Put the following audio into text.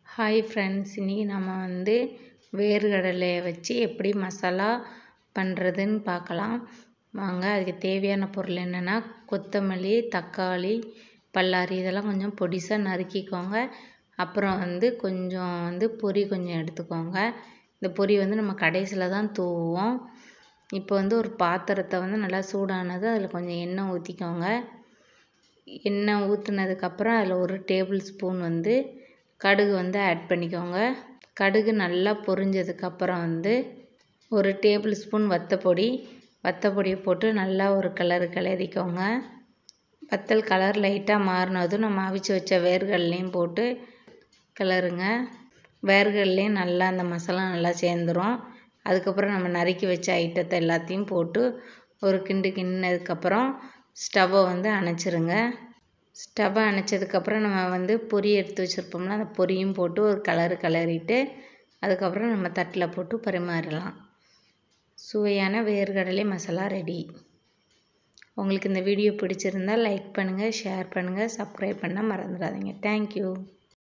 hi friends இன்றைக்கி நம்ம வந்து வேர்க்கடலையை வச்சு எப்படி மசாலா பண்ணுறதுன்னு பார்க்கலாம் வாங்க அதுக்கு தேவையான பொருள் என்னென்னா கொத்தமல்லி தக்காளி பல்லாரி இதெல்லாம் கொஞ்சம் பொடிசாக நறுக்கிக்கோங்க அப்புறம் வந்து கொஞ்சம் வந்து பொரி கொஞ்சம் எடுத்துக்கோங்க இந்த பொரி வந்து நம்ம கடைசியில் தான் தூவுவோம் இப்போ வந்து ஒரு பாத்திரத்தை வந்து நல்லா சூடானது அதில் கொஞ்சம் எண்ணெய் ஊற்றிக்கோங்க எண்ணெய் ஊற்றுனதுக்கப்புறம் அதில் ஒரு டேபிள் ஸ்பூன் வந்து கடுகு வந்து ஆட் பண்ணிக்கோங்க கடுகு நல்லா பொரிஞ்சதுக்கப்புறம் வந்து ஒரு டேபிள் ஸ்பூன் வத்தப்பொடி வத்தப்பொடியை போட்டு நல்லா ஒரு கலரு கிளறிக்கோங்க வத்தல் கலர் லைட்டாக மாறினதும் நம்ம அவிச்சு வச்ச வேர்கடலையும் போட்டு கிளறுங்க வேர்கடலையும் நல்லா அந்த மசாலா நல்லா சேர்ந்துடும் அதுக்கப்புறம் நம்ம நறுக்கி வச்ச ஐட்டத்தை எல்லாத்தையும் போட்டு ஒரு கிண்டு கிண்டினதுக்கப்புறம் ஸ்டவ்வை வந்து அணைச்சிருங்க ஸ்டவ்வை அணைச்சதுக்கப்புறம் நம்ம வந்து பொரி எடுத்து வச்சுருப்போம்ல அந்த பொரியும் போட்டு ஒரு கலரு கிளறிட்டு அதுக்கப்புறம் நம்ம தட்டில் போட்டு பரிமாறலாம் சுவையான வேர்க்கடலை மசாலா ரெடி உங்களுக்கு இந்த வீடியோ பிடிச்சிருந்தால் லைக் பண்ணுங்கள் ஷேர் பண்ணுங்கள் சப்ஸ்கிரைப் பண்ண மறந்துடாதீங்க தேங்க்யூ